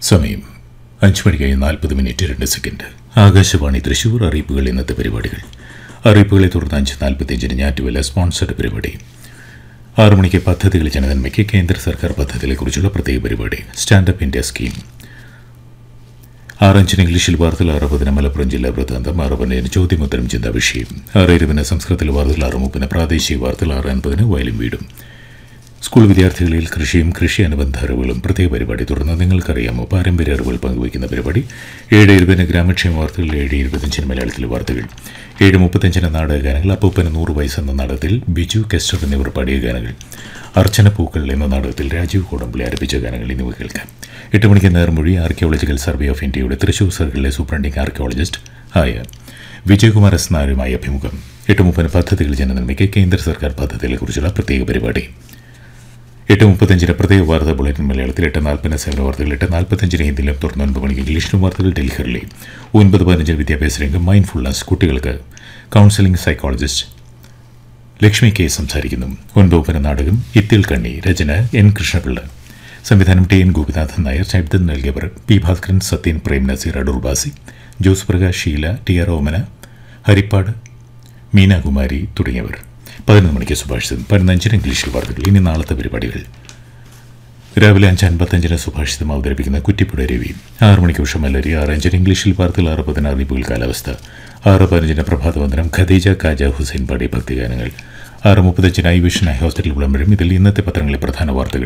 സമയം അഞ്ച് മണി കഴിഞ്ഞ് നാൽപ്പത് മിനിറ്റ് രണ്ട് സെക്കൻഡ് ആകാശവാണി തൃശൂർ അറിയിപ്പുകൾ ഇന്നത്തെ പരിപാടികൾ അറിയിപ്പുകളെ തുടർന്ന് അഞ്ച് നാൽപ്പത്തിയഞ്ചിന് ഞാറ്റുവല്ല സ്പോൺസർഡ് പരിപാടി ആറു മണിക്ക് പദ്ധതികൾ ജനനന്മയ്ക്ക് കേന്ദ്ര സർക്കാർ പദ്ധതികളെക്കുറിച്ചുള്ള പ്രത്യേക പരിപാടി സ്റ്റാൻഡപ്പ് ഇന്ത്യ സ്കീം ആറഞ്ചിന് ഇംഗ്ലീഷിൽ വാർത്തകൾ ആറ് പതിന് മലപ്പുറം ജില്ലാ വൃത്താന്തം ആറ് പതിനഞ്ചിന് ചോദ്യോത്തരം ചിന്താ വിഷയം ആറ് ഇരുപതിന് സംസ്കൃതത്തിൽ വാർത്തകൾ ആറ് മുപ്പതിന് പ്രാദേശിക വാർത്തകൾ ആറ് അൻപതിന് വയലും വീടും സ്കൂൾ വിദ്യാർത്ഥികളിൽ കൃഷിയും കൃഷി അനുബന്ധ അറിവുകളും പ്രത്യേക പരിപാടി തുടർന്ന് നിങ്ങൾക്കറിയാമോ പാരമ്പര്യ അറിവുകൾ പങ്കുവയ്ക്കുന്ന പരിപാടി ഏഴ് ഇരുപതിന് ഗ്രാമക്ഷേമ വാർത്തകൾ ഏഴ് ഇരുപത്തഞ്ചിന് മലയാളത്തിലെ വാർത്തകൾ ഏഴ് മുപ്പത്തഞ്ചിന് നാടക ഗാനങ്ങൾ അപ്പൂപ്പന് നൂറ് വയസ്സെന്ന നാടകത്തിൽ ബിജു കെസ്റ്റർ എന്നിവർ പാടിയ ഗാനങ്ങൾ അർച്ചന പൂക്കൾ എന്ന നാടകത്തിൽ രാജീവ് കോടമ്പളി ആരംഭിച്ച ഗാനങ്ങൾ എന്നിവ കേൾക്കാം എട്ട് മണിക്ക് നേർമൊഴി ആർക്കിയോളജിക്കൽ സർവേ ഓഫ് ഇന്ത്യയുടെ തൃശൂർ സർക്കിളിലെ സൂപ്രണ്ടിംഗ് ആർക്കിയോളജിസ്റ്റ് ആയ വിജയകുമാർ എസ് നായരുമായി അഭിമുഖം എട്ട് മുപ്പതിന് പദ്ധതികൾ ജനനന്മയ്ക്ക് കേന്ദ്ര സർക്കാർ പദ്ധതികളെക്കുറിച്ചുള്ള പ്രത്യേക പരിപാടി എട്ട് മുപ്പത്തഞ്ചിന് പ്രത്യേക വാർത്താ ബുള്ളറ്റിൻ മലയാളത്തിൽ എട്ട് നാൽപ്പതിന് സേവന വാർത്തകൾ എട്ട് നാൽപ്പത്തഞ്ചിന് ഹിന്ദിയിലും തുടർന്ന് ഒൻപത് മണിക്ക് ഇംഗ്ലീഷിലും വാർത്തകൾ ഡൽഹിയിലെ ഒൻപത് പതിനഞ്ചിന് വിദ്യാഭ്യാസ രംഗം മൈൻഡ്ഫുൾനെസ് കുട്ടികൾക്ക് കൗൺസിലിംഗ് സൈക്കോളജിസ്റ്റ് ലക്ഷ്മി കെ സംസാരിക്കുന്നു ഒൻപത് മുപ്പതിന് നാടകം ഇത്തിൽ കണ്ണി രചന എൻ കൃഷ്ണപിള്ള സംവിധാനം ടി എൻ ഗോപിനാഥൻ നായർ ശബ്ദം നൽകിയവർ P Bhaskaran Sathyan Prem Nazir Adoor Bhasi Jose Prakash Sheela T R Omana Harippad Meenakumari തുടങ്ങിയവർ പതിനൊന്ന് മണിക്ക് സുഭാഷിതം പതിനഞ്ചിന് ഇംഗ്ലീഷിൽ വാർത്തകൾ ഇനി നാളത്തെ പരിപാടികൾ രാവിലെ അഞ്ച് അൻപത്തഞ്ചിന് സുഭാഷിതം അവതരിപ്പിക്കുന്ന കുറ്റിപ്പുഴ രവി ആറ് മണിക്ക് ഉഷമല്ലരി ആറ് അഞ്ചിന് ഇംഗ്ലീഷിൽ വാർത്തകൾ ആറ് പതിന് അറിയിപ്പുകൾ കാലാവസ്ഥ ആറ് പതിനഞ്ചിന് പ്രഭാതവന്ദനം ഖദീജ കാജ ഹുസൈൻ പാടി ഭക്തിഗാനങ്ങൾ ആറ് മുപ്പത്തഞ്ചിന് ഐ വിഷൻ ഐ ഹോസ്പിറ്റൽ വിളംബരം ഇതിൽ ഇന്നത്തെ പത്രങ്ങളിലെ പ്രധാന വാർത്തകൾ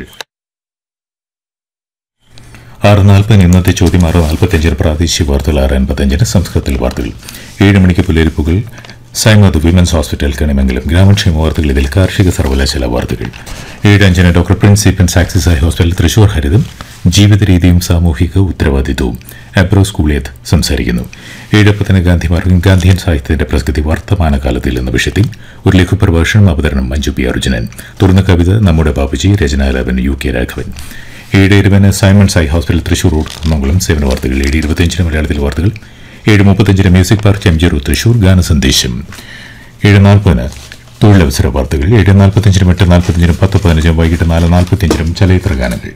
ആറ് നാൽപ്പതിന് ഇന്നത്തെ ചോദ്യം ആറ് നാൽപ്പത്തഞ്ചിന് പ്രാദേശിക വാർത്തകൾ ആറ് അൻപത്തഞ്ചിന് സംസ്കൃതത്തിൽ വാർത്തകൾ ഏഴ് മണിക്ക് പുലരിപ്പുകൾ സൈമത് വിമൻസ് ഹോസ്പിറ്റൽ കണിമംഗലം ഗ്രാമക്ഷേമ വാർത്തകൾ ഇതിൽ കാർഷിക സർവകലാശാല വാർത്തകൾ ഏഴ് അഞ്ചിന് ഡോക്ടർ പ്രിൻസിപ്പൻസ് ആക്സിസ് ഐ ഹോസ്പിറ്റൽ തൃശൂർ ഹരിതം ജീവിത രീതിയും സാമൂഹിക ഉത്തരവാദിത്വവും അബ്രോ സ്കൂളിയത് സംസാരിക്കുന്നു ഏഴ് പത്തിന് ഗാന്ധിമാർഗം ഗാന്ധിയൻ സാഹിത്യത്തിന്റെ പ്രസക്തി വർത്തമാനകാലത്തിൽ എന്ന വിഷയത്തിൽ ഒരു ലഘുപ്രഭാഷണം അവതരണം മഞ്ജു പി അർജുനൻ തുറന്ന കവിത നമ്മുടെ ബാബുജി രചനാലാപൻ യു കെ രാഘവൻ ഏഴ് ഇരുപതിന് Simon's eye hospital Thrissur road Kunnamkulam സേവന വാർത്തകൾ ഏഴ് ഇരുപത്തിയഞ്ചിന് മലയാളത്തിൽ വാർത്തകൾ ഏഴ് മുപ്പത്തഞ്ചിന് music park M G road Thrissur ഗാനസന്ദേശം ഏഴ് നാൽപ്പതിന് തൊഴിലവസര വാർത്തകൾ ഏഴ് നാൽപ്പത്തഞ്ചിനും എട്ട് നാൽപ്പത്തഞ്ചിനും പത്ത് പതിനഞ്ചിനും വൈകിട്ട് നാല് നാൽപ്പത്തിയഞ്ചിനും ചലച്ചിത്ര ഗാനങ്ങൾ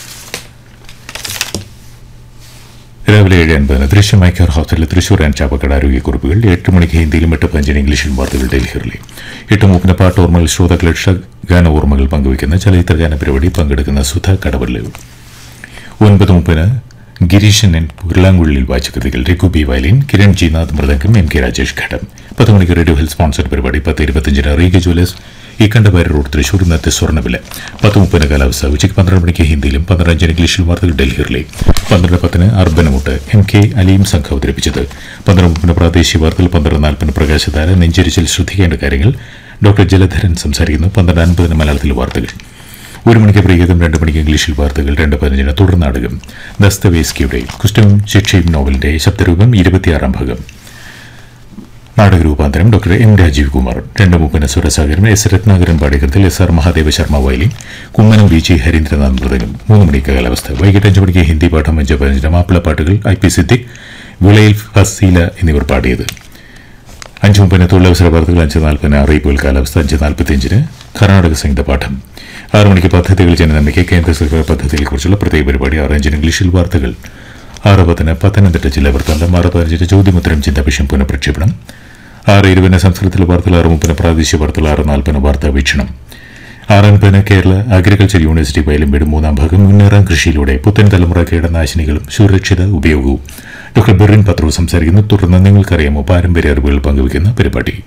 രാവിലെ ഏഴ് അൻപതിന് Drishyam eye care hospital Thrissur and Chappakkada ആരോഗ്യക്കുറിപ്പുകൾ എട്ട് മണിക്ക് ഹിന്ദിയിലും എട്ട് പഞ്ചിന് ഇംഗ്ലീഷിലും വാർത്തകൾ ഡൽഹിയിലെ എട്ട് മുപ്പിന് പാട്ട് ഓർമ്മകൾ ശ്രോതാക്കൾ ഗാന ഓർമ്മകൾ പങ്കുവയ്ക്കുന്ന ചലച്ചിത്ര ഗാന പരിപാടി പങ്കെടുക്കുന്ന സുധ കടവല്ല് ഒൻപത് മുപ്പതിന് ഗിരീശൻ എൻ ഉരുളാങ്കുള്ളിൽ വായിച്ച Raghu B violin Kiran G Nath mridangam M K Rajesh ghatam പത്ത് മണിക്ക് റേഡിയോ ഹിൽ സ്പോൺസർഡ് പരിപാടി പത്ത് ഇരുപത്തിയഞ്ചിന് Reega jewellers Ikkandavari road Thrissur ഇന്നത്തെ സ്വർണ്ണവില പത്ത് മുപ്പതിന് കാലാവസ്ഥ ഉച്ചയ്ക്ക് പന്ത്രണ്ട് മണിക്ക് ഹിന്ദിയിലും പന്ത്രണ്ടഞ്ചിന് ഇംഗ്ലീഷിലും വാർത്തകൾ ഡൽഹിയിലെ പന്ത്രണ്ട് പത്തിന് അർബനമുട്ട് എം കെ അലിയും സംഘം അവതരിപ്പിച്ചത് പന്ത്രണ്ട് മുപ്പതിന് പ്രാദേശിക വാർത്തകൾ പന്ത്രണ്ട് നാൽപ്പതിന് പ്രകാശധാര നെഞ്ചരിച്ചിൽ ശ്രദ്ധിക്കേണ്ട കാര്യങ്ങൾ ഡോക്ടർ ജലധരൻ സംസാരിക്കുന്നു പന്ത്രണ്ട് അൻപതിന് മലയാളത്തിൽ വാർത്തകൾ ഒരു മണിക്ക് പ്രിയതം രണ്ട് മണിക്ക് ഇംഗ്ലീഷിൽ വാർത്തകൾ രണ്ട് പതിനഞ്ചിന് തുടർ നാടകം ദസ്തവേസ്കിയുടെ കുറ്റവും ശിക്ഷയും നോവലിന്റെ ശബ്ദരൂപം ഇരുപത്തിയാറാം ഭാഗം നാടക രൂപാന്തരം ഡോക്ടർ എം രാജീവ് കുമാർ രണ്ട് മുപ്പതിന് സുരസാഗരൻ എസ് രത്നാകരൻ പാടികൃത്തിൽ S R Mahadeva Sharma violin Kummanam V G Harindranath mridangam മൂന്ന് മണിക്ക് കാലാവസ്ഥ വൈകിട്ട് അഞ്ച് മണിക്ക് ഹിന്ദി പാഠം അഞ്ച് പതിനഞ്ചിന് മാപ്പിളപ്പാട്ടുകൾ ഐ പി സിദ്ദിഖ് വിളയിൽ ഫസീല എന്നിവർ പാടിയത് അഞ്ച് മുപ്പതിന് തൊഴിലവസര വാർത്തകൾ അഞ്ച് നാൽപ്പതിന് അറിയിപ്പുകൾ കാലാവസ്ഥ അഞ്ച് നാൽപ്പത്തിയഞ്ചിന് കർണാടക സംഗീത പാഠം ആറ് മണിക്ക് പദ്ധതികൾ ജനനന്മയ്ക്ക് കേന്ദ്ര സർക്കാർ പദ്ധതികളെക്കുറിച്ചുള്ള പ്രത്യേക പരിപാടി ആറ് അഞ്ചിന് ഇംഗ്ലീഷിൽ വാർത്തകൾ ആറ് പത്തിന് പത്തനംതിട്ട ജില്ലാ വൃത്താന്തം ആറ് പതിനഞ്ചിന് ചോദ്യമുത്തരം ചിന്താവിഷയം പുനഃപ്രക്ഷേപണം ആറ് ഇരുപതിന് സംസ്കൃതത്തിലെ വാർത്തകൾ ആറ് മുപ്പതിന് പ്രാദേശിക വാർത്തകൾ ആറ് നാൽപ്പതിന് വാർത്താ വീക്ഷണം ആറ് അൻപതിന് കേരള അഗ്രികൾച്ചർ യൂണിവേഴ്സിറ്റി വയലുംവീട് മൂന്നാം ഭാഗം മുന്നേറാൻ കൃഷിയിലൂടെ പുത്തൻ തലമുറ കീടനാശിനികളും സുരക്ഷിത ഉപയോഗവും ഡോക്ടർ ബെറിൻ പത്രവ് സംസാരിക്കുന്നു തുടർന്ന് നിങ്ങൾക്കറിയാമോ പാരമ്പര്യ അറിവുകൾ പങ്കുവയ്ക്കുന്ന പരിപാടി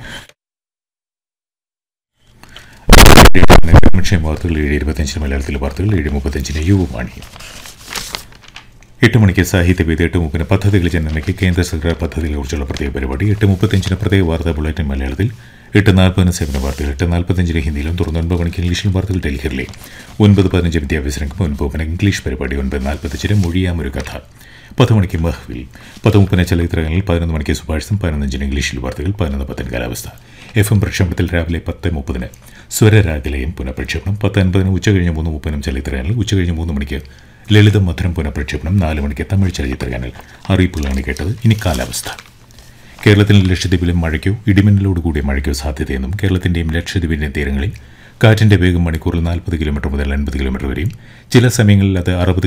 ക്ഷേമ വാർത്തകൾ ഏഴ് ഇരുപത്തഞ്ചിന് മലയാളത്തിലെ വാർത്തകൾ ഏഴ് മുപ്പത്തഞ്ചിന് യുവവാണി എട്ട് മണിക്ക് സാഹിത്യവേദി എട്ട് മുപ്പതിന് പദ്ധതികൾ ജനനയ്ക്ക് കേന്ദ്ര സർക്കാർ പദ്ധതികളെക്കുറിച്ചുള്ള പ്രത്യേക പരിപാടി എട്ട് മുപ്പത്തഞ്ചിന് പ്രത്യേക വാർത്താ ബുള്ളറ്റിൻ മലയാളത്തിൽ എട്ട് നാൽപ്പതിന് സേവന വാർത്തകൾ എട്ട് നാൽപ്പത്തഞ്ചിന് ഹിന്ദിയിലും തുടർന്ന് ഒൻപത് മണിക്ക് ഇംഗ്ലീഷിലും വാർത്തകൾ ഡൽഹിയിലെ ഒൻപത് പതിനഞ്ച് വിദ്യാഭ്യാസ രംഗം ഒൻപത് മണി ഇംഗ്ലീഷ് പരിപാടി ഒൻപത് നാൽപ്പത്തഞ്ചിന് മൊഴിയാമൊരു കഥ പത്ത് മണിക്ക് മഹ്വിൽ പത്ത് മുപ്പതിന് ചലച്ചിത്രങ്ങളിൽ പതിനൊന്ന് മണിക്ക് സുഭാഷിതം പതിനഞ്ചിന് ഇംഗ്ലീഷിൽ വാർത്തകൾ പതിനൊന്ന് പത്തിന് കാലാവസ്ഥ എഫ് എം പ്രക്ഷേപണത്തിൽ രാവിലെ പത്ത് മുപ്പതിന് സ്വരരാഗലയം പുനഃപ്രക്ഷേപണം പത്ത് അൻപതിന് ഉച്ചകഴിഞ്ഞ് മൂന്ന് മുപ്പതിനും ചലച്ചിത്രങ്ങളിൽ ഉച്ചകഴിഞ്ഞ് മൂന്ന് മണിക്ക് ലളിതം മധുരം പുനഃപ്രക്ഷേപണം നാല് മണിക്ക് തമിഴ് ചലച്ചിത്രഗാനങ്ങൾ അറിയിപ്പുകളാണ് കേട്ടത് ഇനി കാലാവസ്ഥ കേരളത്തിലും ലക്ഷദ്വീപിലും മഴയ്ക്കോ ഇടിമിന്നലോട് കൂടിയ മഴയ്ക്കോ സാധ്യതയെന്നും കേരളത്തിന്റെയും ലക്ഷദ്വീപിന്റെയും തീരങ്ങളിൽ കാറ്റിന്റെ വേഗം മണിക്കൂറിൽ നാൽപ്പത് കിലോമീറ്റർ മുതൽ അൻപത് കിലോമീറ്റർ വരെയും ചില സമയങ്ങളിൽ അത് അറുപത്